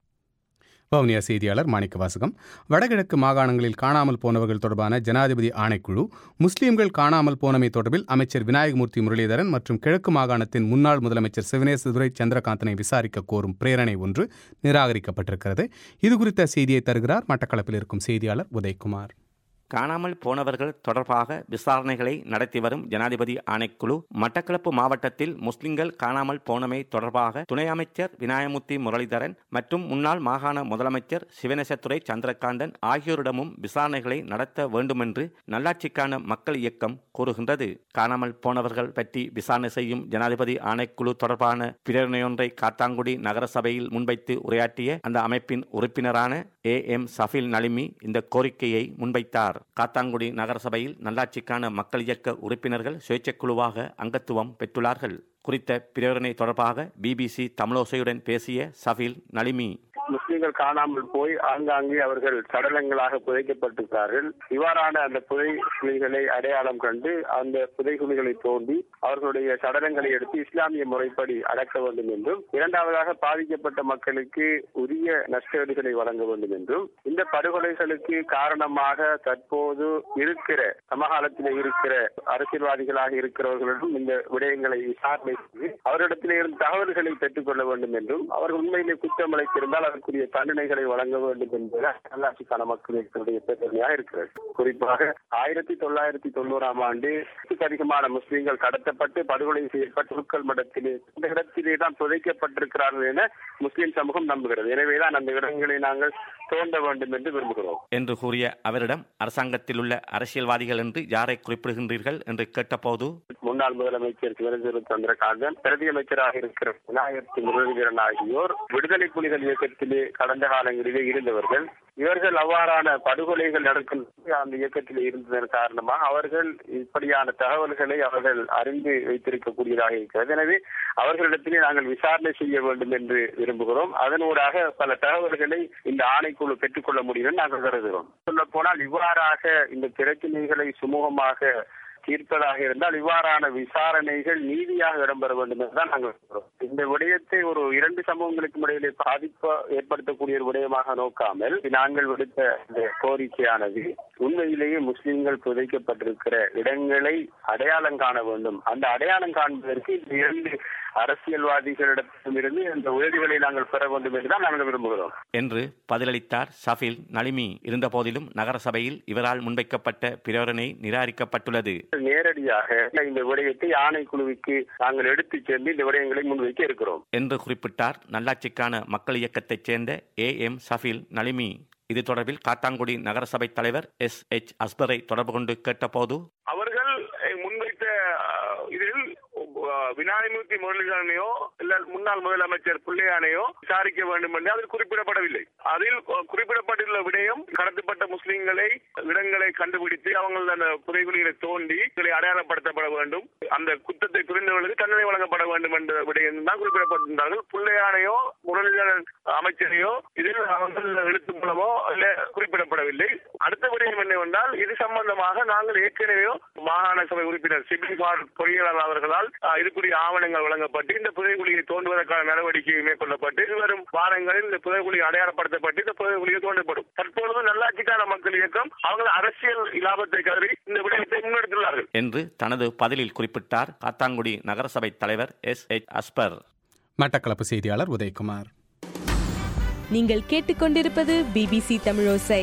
வவுனியா செய்தியாளர் மாணிக்க வாசகம் வடகிழக்கு மாகாணங்களில் காணாமல் போனவர்கள் தொடர்பான ஜனாதிபதி ஆணைக்குழு முஸ்லீம்கள் காணாமல் போனமை தொடர்பில் அமைச்சர் விநாயகமூர்த்தி முரளிதரன் மற்றும் கிழக்கு மாகாணத்தின் முன்னாள் முதலமைச்சர் சிவனேசதுரை சந்திரகாந்தனை விசாரிக்க கோரும் பிரேரணை ஒன்று நிராகரிக்கப்பட்டிருக்கிறது இதுகுறித்த செய்தியை தருகிறார் மட்டக்களப்பில் இருக்கும் செய்தியாளர் உதயகுமார் காணாமல் போனவர்கள் தொடர்பாக விசாரணைகளை நடத்தி வரும் ஜனாதிபதி ஆணைக்குழு மட்டக்களப்பு மாவட்டத்தில் முஸ்லிம்கள் காணாமல் போனமை தொடர்பாக துணை அமைச்சர் விநாயகமூர்த்தி முரளிதரன் மற்றும் முன்னாள் மாகாண முதலமைச்சர் சிவனேசத்துறை சந்திரகாந்தன் ஆகியோரிடமும் விசாரணைகளை நடத்த வேண்டுமென்று நல்லாட்சிக்கான மக்கள் இயக்கம் கூறுகின்றது காணாமல் போனவர்கள் பற்றி விசாரணை செய்யும் ஜனாதிபதி ஆணைக்குழு தொடர்பான பிரேரணையொன்றை காத்தாங்குடி நகரசபையில் முன்வைத்து உரையாற்றிய அந்த அமைப்பின் உறுப்பினரான ஏ எம் சஃபில் நலிமி இந்த கோரிக்கையை முன்வைத்தார் காத்தாங்குடி நகரசபையில் நல்லாட்சிக்கான மக்கள் இயக்க உறுப்பினர்கள் சுயேட்சைக் குழுவாக அங்கத்துவம் பெற்றுள்ளார்கள் குறித்த பிரேரணை தொடர்பாக பிபிசி தமிழோசையுடன் பேசிய சஃபில் நலிமி முஸ்லிம்கள் காணாமல் போய் ஆங்காங்கே அவர்கள் சடலங்களாக புதைக்கப்பட்டிருக்கிறார்கள் இவ்வாறான அந்த புதை குழிகளை அடையாளம் கண்டு அந்த புதை குழிகளை தோண்டி அவர்களுடைய சடலங்களை எடுத்து இஸ்லாமிய முறைப்படி அடக்க வேண்டும் என்றும் இரண்டாவதாக பாதிக்கப்பட்ட மக்களுக்கு உரிய நஷ்டஈடுகளை வழங்க வேண்டும் என்றும் இந்த படுகொலைகளுக்கு காரணமாக தற்போது இருக்கிற சமகாலத்தில் இருக்கிற அரசியல்வாதிகளாக இருக்கிறவர்களிடம் இந்த விடயங்களை விசாரணை செய்து அவரிடத்திலே இருந்து தகவல்களை பெற்றுக்கொள்ள வேண்டும் என்றும் அவர்கள் உண்மையிலே குற்றம் அளித்திருந்தால் அதற்குரிய தண்டனைகளை வழங்க வேண்டும் என்பது நல்லாட்சிக்கான மக்களுடைய பிரச்சனையாக இருக்கிறது குறிப்பாக ஆயிரத்தி தொள்ளாயிரத்தி தொண்ணூறாம் ஆண்டு அதிகமான முஸ்லீம்கள் கடத்தப்பட்டு படுகொலை செய்யப்பட்டு உட்கல் மடத்திலே இந்த இடத்திலே தான் புதைக்கப்பட்டிருக்கிறார்கள் என முஸ்லிம் சமூகம் நம்புகிறது எனவேதான் அந்த இடங்களை நாங்கள் தோண்ட வேண்டும் என்று விரும்புகிறோம் என்று கூறிய அவரிடம் அரசாங்கத்தில் உள்ள அரசியல்வாதிகள் என்று யாரை குறிப்பிடுகின்றீர்கள் என்று கேட்டபோது முன்னாள் முதலமைச்சர் சிவரஞ்சு சந்திரகாந்தன் பிரதி அமைச்சராக இருக்கிற விநாயகர் முரளிதரன் ஆகியோர் விடுதலை புலிகள் இயக்கத்திலே கடந்த காலங்களிலே இருந்தவர்கள் இவர்கள் அவ்வாறான படுகொலைகள் நடக்கும் அந்த இயக்கத்தில் இருந்ததன் காரணமாக அவர்கள் இப்படியான தகவல்களை அவர்கள் அறிந்து வைத்திருக்கக்கூடியதாக இருக்கிறது எனவே அவர்களிடத்திலே நாங்கள் விசாரணை செய்ய வேண்டும் என்று விரும்புகிறோம் அதனூடாக பல தகவல்களை இந்த ஆணைக்குழு பெற்றுக்கொள்ள முடியும் நாங்கள் கருதுகிறோம் சொல்ல போனால் இவ்வாறாக இந்த பிரச்சனைகளை சுமூகமாக தீர்ப்பதாக இருந்தால் இவ்வாறான விசாரணைகள் நீதியாக இடம்பெற வேண்டும் என்றுதான் நாங்கள் சொல்கிறோம் இந்த விடயத்தை ஒரு இரண்டு சமூகங்களுக்கு இடையிலே பாதிப்பு ஏற்படுத்தக்கூடிய ஒரு விடயமாக நோக்காமல் நாங்கள் விடுத்த இந்த கோரிக்கையானது உண்மையிலேயே முஸ்லிம்கள் புதைக்கப்பட்டிருக்கிற இடங்களை அடையாளம் காண வேண்டும் அந்த அடையாளம் காண்பதற்கு இந்த இரண்டு அரசியல்வாதிகளிடத்திலிருந்து இந்த உதவிகளை நாங்கள் பெற வேண்டும் என்றுதான் நாங்கள் விரும்புகிறோம் என்று பதிலளித்தார் சஃபில் நலிமி இருந்தபோதிலும் நகரசபையில் இவரால் முன்வைக்கப்பட்ட பிரேரணை நிராகரிக்கப்பட்டுள்ளது நேரடியாக இந்த விடயத்தை ஆணைக்குழுவுக்கு நாங்கள் எடுத்துச் சென்று இந்த விடயங்களை முன்வைக்க இருக்கிறோம் என்று குறிப்பிட்டார் நல்லாட்சிக்கான மக்கள் இயக்கத்தைச் சேர்ந்த ஏ எம் சஃபில் நலிமி இது தொடர்பில் காத்தாங்குடி நகரசபை தலைவர் எஸ் எச் அஸ்பரை தொடர்பு கொண்டு கேட்டபோது அவர்கள் முன்வைத்த இதில் விநாயகமூர்த்தி முரளிதரனையோ இல்ல முன்னாள் முதலமைச்சர் பிள்ளையானையோ விசாரிக்க வேண்டும் என்று அதில் குறிப்பிடப்படவில்லை அதில் குறிப்பிடப்பட்டுள்ள விடயம் கடத்தப்பட்ட முஸ்லிம்களை இடங்களை கண்டுபிடித்து அவங்க அந்த புதைகுழிகளை தோண்டி இதை அடையாளப்படுத்தப்பட வேண்டும் அந்த குற்றத்தை புரிந்தவர்களுக்கு தண்டனை வழங்கப்பட வேண்டும் என்ற விடயம் தான் குறிப்பிடப்பட்டிருந்தார்கள் பிள்ளையானையோ முரளிதரன் அமைச்சரையோ இதில் அவர்கள் எழுத்து மூலமோ இல்ல குறிப்பிடப்படவில்லை அடுத்த விடயம் என்னவென்றால் இது சம்பந்தமாக நாங்கள் ஏற்கனவே மாகாண சபை உறுப்பினர் சிபின் பொறியியலாளர் அவர்களால் அஹ், இதுக்குரிய ஆவணங்கள் வழங்கப்பட்டு இந்த புதைகுழியை தோண்டுவதற்கான நடவடிக்கை மேற்கொள்ளப்பட்டு வரும் வாரங்களில் இந்த புதைகுழி அடையாளப்படுத்தப்பட்டு இந்த புதைகுழியை தோண்டப்படும் தற்பொழுது நல்லாட்சிக்கான மக்கள் இயக்கம் அவர்கள் அரசியல் லாபத்தை கருதி இந்த விடயத்தை முன்னெடுத்துள்ளார்கள் என்று தனது பதிலில் குறிப்பிட்டார் காத்தான்குடி நகரசபை தலைவர் எஸ் எச் அஸ்பர் மட்டக்களப்பு செய்தியாளர் உதயகுமார் நீங்கள் கேட்டுக்கொண்டிருப்பது பிபிசி தமிழோசை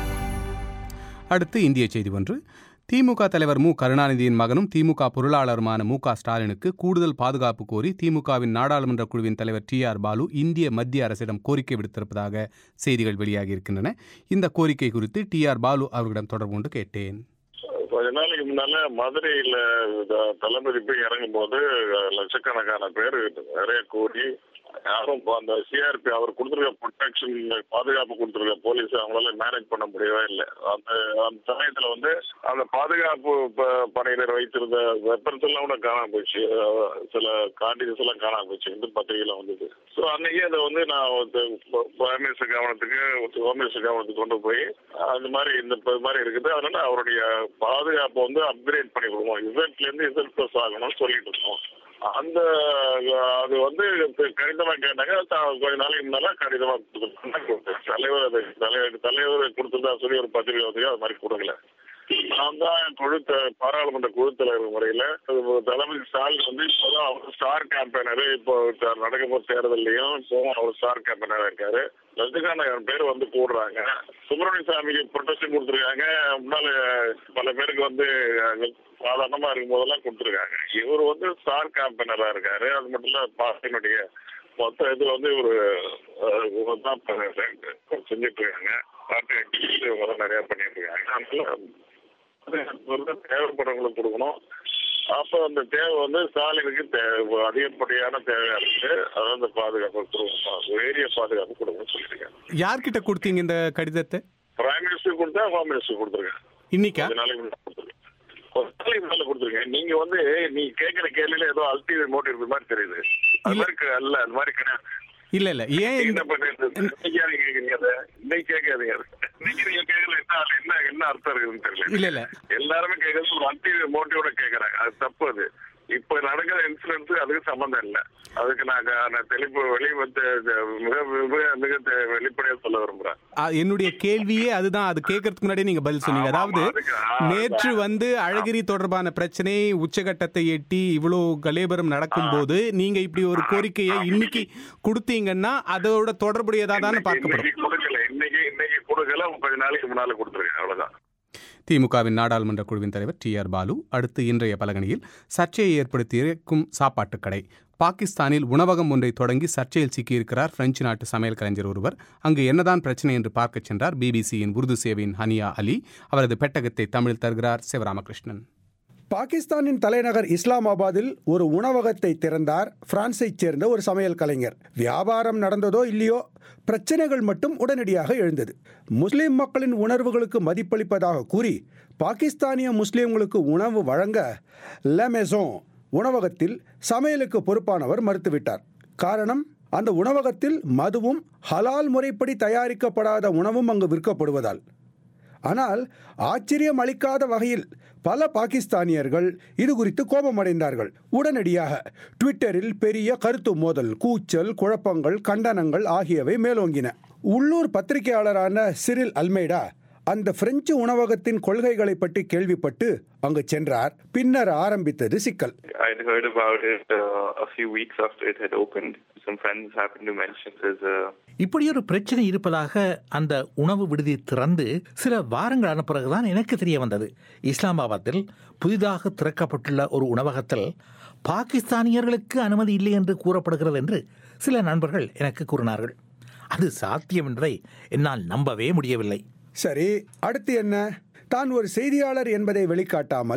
அடுத்து இந்திய செய்தி ஒன்று திமுக தலைவர் மு கருணாநிதியின் மகனும் திமுக பொருளாளருமான மு க ஸ்டாலினுக்கு கூடுதல் பாதுகாப்பு கோரி திமுகவின் நாடாளுமன்ற குழுவின் தலைவர் டி ஆர் பாலு இந்திய மத்திய அரசிடம் கோரிக்கை விடுத்திருப்பதாக செய்திகள் வெளியாகி இருக்கின்றன இந்த கோரிக்கை குறித்து டி ஆர் பாலு அவர்களிடம் தொடர்பு கொண்டு கேட்டேன் கொஞ்ச நாளைக்கு முன்னால மதுரையில த- தளபதி போய் இறங்கும் போது லட்சக்கணக்கான பேர் நிறைய கூடி யாரும் இப்ப அந்த சிஆர்பி அவர் கொடுத்துருக்க ப்ரொடெக்ஷன் பாதுகாப்பு கொடுத்துருக்க போலீஸ் அவங்களால மேனேஜ் பண்ண முடியவே இல்லை அந்த அந்த சமயத்துல வந்து அந்த பாதுகாப்பு ப- படையினர் வைத்திருந்த வெப்பன்ஸ் எல்லாம் கூட காணாம போச்சு அஹ் சில காண்டிஸ் எல்லாம் காணாம போச்சு வந்து பத்திரிகையில வந்தது ஸோ அன்னைக்கு அதை வந்து நான் பிரைம் மினிஸ்டர் கவனத்துக்கு ஹோம் மினிஸ்டர் கவனத்துக்கு கொண்டு போய் அந்த மாதிரி இந்த இப்ப இது மாதிரி இருக்குது அதனால அவருடைய பாதுகாப்பை வந்து அப்கிரேட் பண்ணி கொடுக்கணும் இசட்ல இருந்து இசட் பிளஸ் ஆகணும்னு சொல்லிட்டு இருக்கோம் அந்த அஹ், அது வந்து கடிதமா கேட்டாங்க த- கொஞ்ச நாளைக்கு முன்னால கடிதமா கொடுத்துருக்கேன் தலைவர் அது தலைவர் தலைவர் கொடுத்துருந்தா சொல்லி ஒரு பத்திரிகை வந்து அது மாதிரி கொடுக்கல நான் தான் குழு த- பாராளுமன்ற குழு தலைவர் முறையில அது தளபதி ஸ்டாலின் வந்து இப்போதான் அவர் ஸ்டார் கேம்பெயினர் இப்போ த- நடக்க போற தேர்தல்லையும் இப்போ அவர் ஸ்டார் கேம்பெயினரா இருக்காரு ரஜினிகாந்த் பேர் வந்து கூடுறாங்க சுப்பிரமணிய சாமிக்கு ப்ரொடெக்ஷன் கொடுத்துருக்காங்க முன்னால பல பேருக்கு வந்து அஹ், சாதாரணமா இருக்கும் போதெல்லாம் கொடுத்துருக்காங்க இவர் வந்து ஸ்டார் கேம்பெயினரா இருக்காரு அது மட்டும் இல்ல பார்ட்டியினுடைய மொத்த இதுல வந்து ஒரு இவர் தான் ப- செஞ்சுட்டு இருக்காங்க பார்ட்டி activities இவங்க தான் நிறைய பண்ணிட்டு இருக்காங்க அதனால அது வந்து தேவைப்படுறவங்களுக்கு கொடுக்கணும் அப்போ அந்த தேவை வந்து ஸ்டாலினுக்கு தேவை அதிகப்படியான தேவையா இருக்கு அதாவது அந்த பாதுகாப்பு கொடுக்கணும் ஏரியா பாதுகாப்பு கொடுக்கணும்னு சொல்லியிருக்காங்க யார்கிட்ட கொடுத்தீங்க இந்த கடிதத்தை பிரைம் மினிஸ்டர் கொடுத்தா ஹோம் மினிஸ்டர் கொடுத்துருக்கேன் இன்னைக்கா கொஞ்ச நாளைக்கு முன்னாடி கொடுத்துருக்கேன் ஒரு நாளைக்கு முன்னால கொடுத்துருக்கேன் நீங்க வந்து நீங்க கேட்கிற கேள்வியில ஏதோ அல்டிமேட் மோட்டிவ் இருக்க மாதிரி தெரியுது அது மாதிரி க- அல்ல அது மாதிரி கிடையாது இல்ல இல்ல ஏன் இந்த என்ன பண்ணிட்டு இன்னைக்கு யாரு கேக்குறீங்க அதை இன்னைக்கு கேட்காதீங்க அதை இன்னைக்கு நீங்க கேட்கல என்ன என்ன என்ன அர்த்தம் இருக்குதுன்னு தெரியல இல்ல இல்ல எல்லாருமே கேட்கறது ஒரு அல்டிமேட் மோட்டிவோட கேட்கறாங்க அது தப்பு அது இப்ப நடக்கிற இன்சிடென்ட்ஸ் அதுக்கு சம்பந்தம் இல்ல அதுக்கு நான் க- நான் தெளிப்பு வெளி வந்து மிக மிக மிக தெ- வெளிப்படையா சொல்ல விரும்புறேன் ஆ, என்னுடைய கேள்வியே அதுதான் அது கேட்கறதுக்கு முன்னாடி நீங்க பதில் சொன்னீங்க அதாவது நேற்று வந்து அழகிரி தொடர்பான பிரச்சனை உச்சகட்டத்தை எட்டி இவ்வளோ கலேபரம் நடக்கும்போது நீங்க இப்படி ஒரு கோரிக்கையை இன்னைக்கு கொடுத்தீங்கன்னா அதோட தொடர்புடையதா தானே பார்க்கப்படும் இன்னைக்கு கொடுக்கல இன்னைக்கு இன்னைக்கு கொடுக்கல கொஞ்ச நாளைக்கு முன்னால கொடுத்துருக்கேன் அவ்வளவுதான் திமுகவின் நாடாளுமன்ற குழுவின் தலைவர் டி ஆர் பாலு அடுத்து இன்றைய பலகணியில் சர்ச்சையை ஏற்படுத்தியிருக்கும் சாப்பாட்டுக் கடை பாகிஸ்தானில் உணவகம் ஒன்றை தொடங்கி சர்ச்சையில் சிக்கியிருக்கிறார் பிரெஞ்சு நாட்டு சமையல் கலைஞர் ஒருவர் அங்கு என்னதான் பிரச்சனை என்று பார்க்கச் சென்றார் பிபிசியின் உருது சேவையின் ஹனியா அலி அவரது பெட்டகத்தை தமிழில் தருகிறார் சிவராமகிருஷ்ணன் பாகிஸ்தானின் தலைநகர் இஸ்லாமாபாத்தில் ஒரு உணவகத்தை திறந்தார் பிரான்ஸைச் சேர்ந்த ஒரு சமையல் கலைஞர் வியாபாரம் நடந்ததோ இல்லையோ பிரச்சனைகள் மட்டும் உடனடியாக எழுந்தது முஸ்லிம் மக்களின் உணர்வுகளுக்கு மதிப்பளிப்பதாக கூறி பாகிஸ்தானிய முஸ்லிம்களுக்கு உணவு வழங்க லெமெசோன் உணவகத்தில் சமையலுக்கு பொறுப்பானவர் மறுத்துவிட்டார் காரணம் அந்த உணவகத்தில் மதுவும் ஹலால் முறைப்படி தயாரிக்கப்படாத உணவும் அங்கு விற்கப்படுவதால் ஆனால் ஆச்சரியம் அளிக்காத வகையில் பல பாகிஸ்தானியர்கள் இது குறித்து கோபமடைந்தார்கள் உடனடியாக ட்விட்டரில் பெரிய கருத்து மோதல் கூச்சல் குழப்பங்கள் கண்டனங்கள் ஆகியவை மேலோங்கின உள்ளூர் பத்திரிகையாளரான சிரில் அல்மைடா அந்த பிரெஞ்சு உணவகத்தின் கொள்கைகளை பற்றி கேள்விப்பட்டு அங்கு சென்றார் பின்னர் ஆரம்பித்தது சிக்கல் I'd heard about it uh, a few weeks after it had opened. Some friends happened to mention there's a இப்படி ஒரு பிரச்சனை இருப்பதாக அந்த உணவு விடுதி திறந்து சில வாரங்கள் ஆன பிறகுதான் எனக்கு தெரிய வந்தது இஸ்லாமாபாத்தில் புதிதாக திறக்கப்பட்டுள்ள ஒரு உணவகத்தில் பாகிஸ்தானியர்களுக்கு அனுமதி இல்லை என்று கூறப்படுகிறது என்று சில நண்பர்கள் எனக்கு கூறினார்கள் அது சாத்தியம் என்பதை என்னால் நம்பவே முடியவில்லை சரி அடுத்து என்ன தான் ஒரு செய்தியாளர் என்பதை வெளிக்காட்டாமல்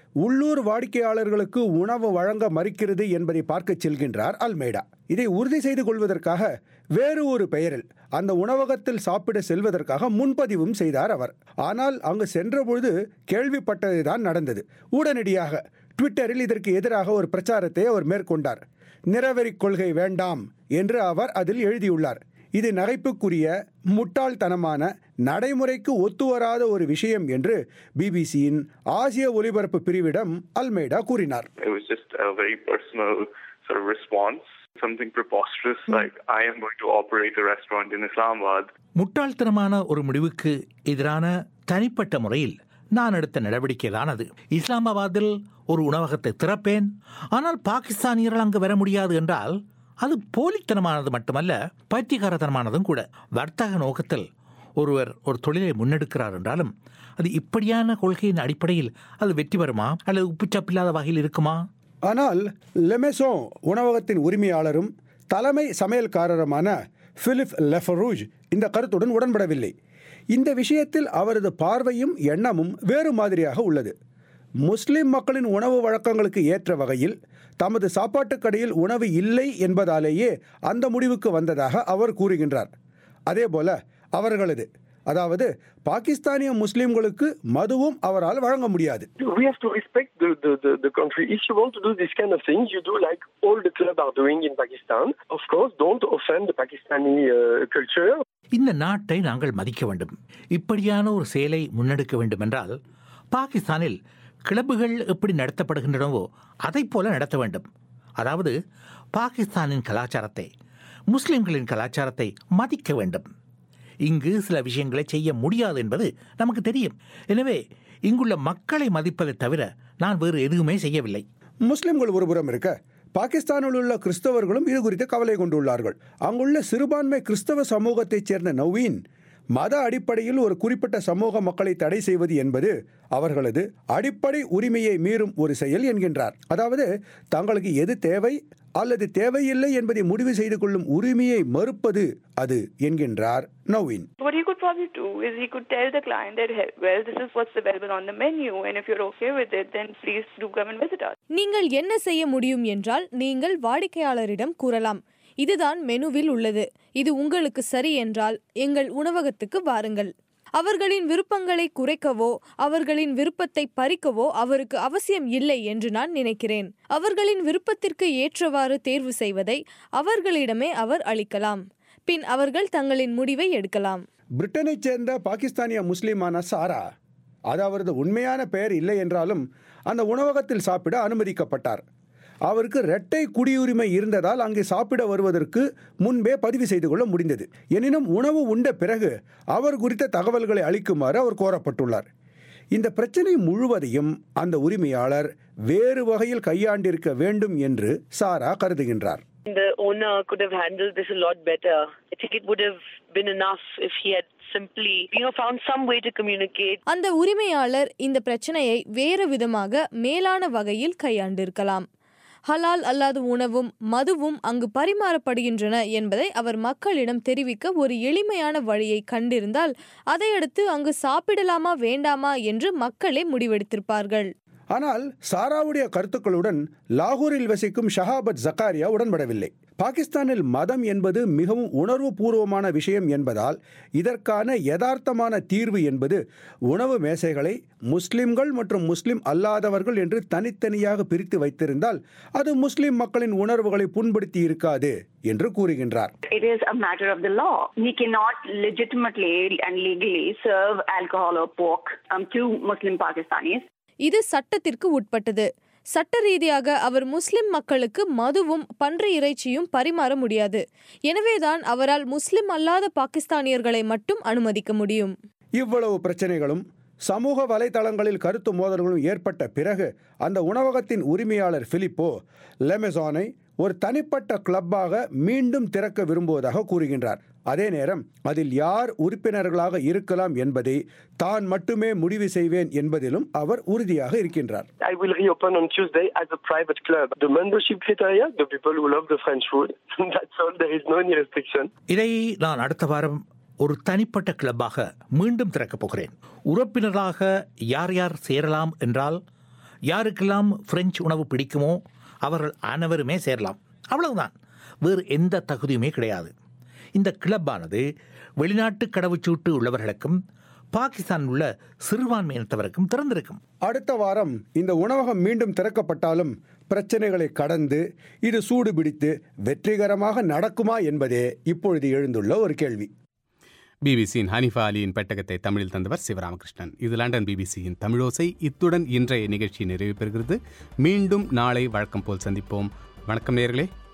உள்ளூர் வாடிக்கையாளர்களுக்கு உணவு வழங்க மறுக்கிறது என்பதை பார்க்கச் செல்கின்றார் அல்மேடா இதை உறுதி செய்து கொள்வதற்காக வேறு ஒரு பெயரில் அந்த உணவகத்தில் சாப்பிட செல்வதற்காக முன்பதிவும் செய்தார் அவர் ஆனால் அங்கு சென்றபொழுது கேள்விப்பட்டதுதான் நடந்தது உடனடியாக ட்விட்டரில் இதற்கு எதிராக ஒரு பிரச்சாரத்தை அவர் மேற்கொண்டார் நிறவெறி கொள்கை வேண்டாம் என்று அவர் அதில் எழுதியுள்ளார் இது நகைப்புக்குரிய முட்டாள்தனமான நடைமுறைக்கு ஒத்துவராத ஒரு விஷயம் என்று பிபிசியின் ஆசிய ஒலிபரப்பு பிரிவிடம் அல்மேடா கூறினார் It was just a very personal sort of response, something preposterous like, I am going to operate a restaurant in Islamabad. முட்டாள்தனமான ஒரு முடிவுக்கு எதிரான தனிப்பட்ட முறையில் நான் எடுத்த நடவடிக்கை தான் அது இஸ்லாமாபாத்தில் ஒரு உணவகத்தை திறப்பேன் ஆனால் பாகிஸ்தானியர்கள் அங்கு வர முடியாது என்றால் அது போலித்தனமானது மட்டுமல்ல பைத்தியகாரத்தனமானதும் கூட வர்த்தக நோக்கத்தில் ஒருவர் ஒரு தொழிலை முன்னெடுக்கிறார் என்றாலும் அது இப்படியான கொள்கையின் அடிப்படையில் அது வெற்றி பெறுமா அல்லது உப்புச்சப்பில்லாத வகையில் இருக்குமா ஆனால் லெமெசோ உணவகத்தின் உரிமையாளரும் தலைமை சமையல்காரருமான பிலிப் லெஃபரூஜ் இந்த கருத்துடன் உடன்படவில்லை இந்த விஷயத்தில் அவரது பார்வையும் எண்ணமும் வேறு மாதிரியாக உள்ளது முஸ்லிம் மக்களின் உணவு வழக்கங்களுக்கு ஏற்ற வகையில் தமது சாப்பாட்டுக் கடையில் உணவு இல்லை என்பதாலேயே அந்த முடிவுக்கு வந்ததாக அவர் கூறுகின்றார் அதேபோல அவர்களது அதாவது பாகிஸ்தானிய முஸ்லிம்களுக்கு மதுவும் அவரால் வழங்க முடியாது We have to respect the, the, the, the country. If you want to do this kind of things, you do like all the clubs are doing in Pakistan. Of course, don't offend the Pakistani uh, culture. இந்த நாட்டை நாங்கள் மதிக்க வேண்டும் இப்படியான ஒரு செயலை முன்னெடுக்க வேண்டும் என்றால் பாகிஸ்தானில் கிளப்புகள் எப்படி நடத்தப்படுகின்றனவோ அதைப் போல நடத்த வேண்டும் அதாவது பாகிஸ்தானின் கலாச்சாரத்தை முஸ்லிம்களின் கலாச்சாரத்தை மதிக்க வேண்டும் இங்கு சில விஷயங்களை செய்ய முடியாது என்பது நமக்கு தெரியும் எனவே இங்குள்ள மக்களை மதிப்பதை தவிர நான் வேறு எதுவுமே செய்யவில்லை முஸ்லிம்கள் ஒருபுறம் இருக்க பாகிஸ்தானில் உள்ள கிறிஸ்தவர்களும் இது குறித்து கவலை கொண்டுள்ளார்கள் அங்குள்ள சிறுபான்மை கிறிஸ்தவ சமூகத்தைச் சேர்ந்த நவீன் மத அடிப்படையில் ஒரு குறிப்பிட்ட சமூக மக்களை தடை செய்வது என்பது அவர்களது அடிப்படை உரிமையை மீறும் ஒரு செயல் என்கின்றார் அதாவது தங்களுக்கு எது தேவை அல்லது தேவையில்லை என்பதை முடிவு செய்து கொள்ளும் உரிமையை மறுப்பது அது என்கின்றார் Naveen What he could probably do is he could tell the client that, "Hey, well, this is what's available on the menu, and if you're okay with it, then please do come and visit us. நீங்கள் என்ன செய்ய முடியும் என்றால் நீங்கள் வாடிக்கையாளரிடம் கூறலாம் இதுதான் மெனுவில் உள்ளது இது உங்களுக்கு சரி என்றால் எங்கள் உணவகத்துக்கு வாருங்கள் அவர்களின் விருப்பங்களை குறைக்கவோ அவர்களின் விருப்பத்தை பறிக்கவோ அவருக்கு அவசியம் இல்லை என்று நான் நினைக்கிறேன் அவர்களின் விருப்பத்திற்கு ஏற்றவாறு தேர்வு செய்வதை அவர்களிடமே அவர் அளிக்கலாம் பின் அவர்கள் தங்களின் முடிவை எடுக்கலாம் பிரிட்டனைச் சேர்ந்த பாகிஸ்தானிய முஸ்லிமான சாரா அது அவரது உண்மையான பெயர் இல்லை என்றாலும் அந்த உணவகத்தில் சாப்பிட அனுமதிக்கப்பட்டார் அவருக்கு இரட்டை குடியுரிமை இருந்ததால் அங்கே சாப்பிட வருவதற்கு முன்பே பதிவு செய்து கொள்ள முடிந்தது எனினும் உணவு உண்ட பிறகு அவர் குறித்த தகவல்களை அளிக்குமாறு அவர் கோரப்பட்டுள்ளார் இந்த பிரச்சனை முழுவதையும் அந்த உரிமையாளர் வேறு வகையில் கையாண்டிருக்க வேண்டும் என்று சாரா கருதுகின்றார் The owner could have handled this a lot better. I think it would have been enough if he had simply, you know, found some way to communicate. அந்த உரிமையாளர் இந்த பிரச்சனையை வேறு விதமாக மேலான வகையில் கையாண்டிருக்கலாம் ஹலால் அல்லாத உணவும் மதுவும் அங்கு பரிமாறப்படுகின்றன என்பதை அவர் மக்களிடம் தெரிவிக்க ஒரு எளிமையான வழியை கண்டிருந்தால் அதையடுத்து அங்கு சாப்பிடலாமா வேண்டாமா என்று மக்களே முடிவெடுத்திருப்பார்கள் ஆனால் சாராவுடைய கருத்துக்களுடன் லாகூரில் வசிக்கும் ஷஹாபத் ஜக்காரியா உடன்படவில்லை பாகிஸ்தானில் மதம் என்பது மிகவும் உணர்வு பூர்வமான விஷயம் என்பதால் இதற்கான யதார்த்தமான தீர்வு என்பது உணவு மேசைகளை முஸ்லிம்கள் மற்றும் முஸ்லிம் அல்லாதவர்கள் என்று தனித்தனியாக பிரித்து வைத்திருந்தால் அது முஸ்லிம் மக்களின் உணர்வுகளை புண்படுத்தி இருக்காது என்று கூறுகின்றார் It is a matter of the law. He cannot legitimately and legally serve alcohol or pork um, to Muslim Pakistanis. இது சட்டத்திற்கு உட்பட்டது சட்ட ரீதியாக அவர் முஸ்லிம் மக்களுக்கு மதுவும் பன்றி இறைச்சியும் பரிமாற முடியாது எனவேதான் அவரால் முஸ்லிம் அல்லாத பாகிஸ்தானியர்களை மட்டும் அனுமதிக்க முடியும் இவ்வளவு பிரச்சனைகளும் சமூக வலைதளங்களில் கருத்து மோதல்களும் ஏற்பட்ட பிறகு அந்த உணவகத்தின் உரிமையாளர் பிலிப்போ லெமெசானை ஒரு தனிப்பட்ட கிளப்பாக மீண்டும் திறக்க விரும்புவதாக கூறுகின்றார் அதே நேரம் அதில் யார் உறுப்பினர்களாக இருக்கலாம் என்பதை தான் மட்டுமே முடிவு செய்வேன் என்பதிலும் அவர் உறுதியாக இருக்கின்றார் I will reopen on Tuesday as a private club. The membership criteria, the people who love the French food, that's all. There is no any restriction. இதை நான் அடுத்த வாரம் ஒரு தனிப்பட்ட கிளப்பாக மீண்டும் திறக்கப் போகிறேன் உறுப்பினராக யார் யார் சேரலாம் என்றால் யாருக்கெல்லாம் பிரெஞ்சு உணவு பிடிக்குமோ அவர்கள் அனைவருமே சேரலாம் அவ்வளவுதான் வேறு எந்த தகுதியுமே கிடையாது இந்த கிளப்பானது வெளிநாட்டு கடவுச்சீட்டு உள்ளவர்களுக்கும் பாகிஸ்தான் உள்ள சிறுபான்மையினத்தவருக்கும் திறந்திருக்கும் அடுத்த வாரம் இந்த உணவகம் மீண்டும் திறக்கப்பட்டாலும் பிரச்சனைகளை கடந்து இது சூடு பிடித்து வெற்றிகரமாக நடக்குமா என்பதே இப்பொழுது எழுந்துள்ள ஒரு கேள்வி பிபிசியின் ஹனிஃபா அலியின் பெட்டகத்தை தமிழில் தந்தவர் சிவராமகிருஷ்ணன் இது லண்டன் பிபிசியின் தமிழோசை இத்துடன் இன்றைய நிகழ்ச்சி நிறைவு பெறுகிறது மீண்டும் நாளை வழக்கம் போல் சந்திப்போம் வணக்கம் நேர்களே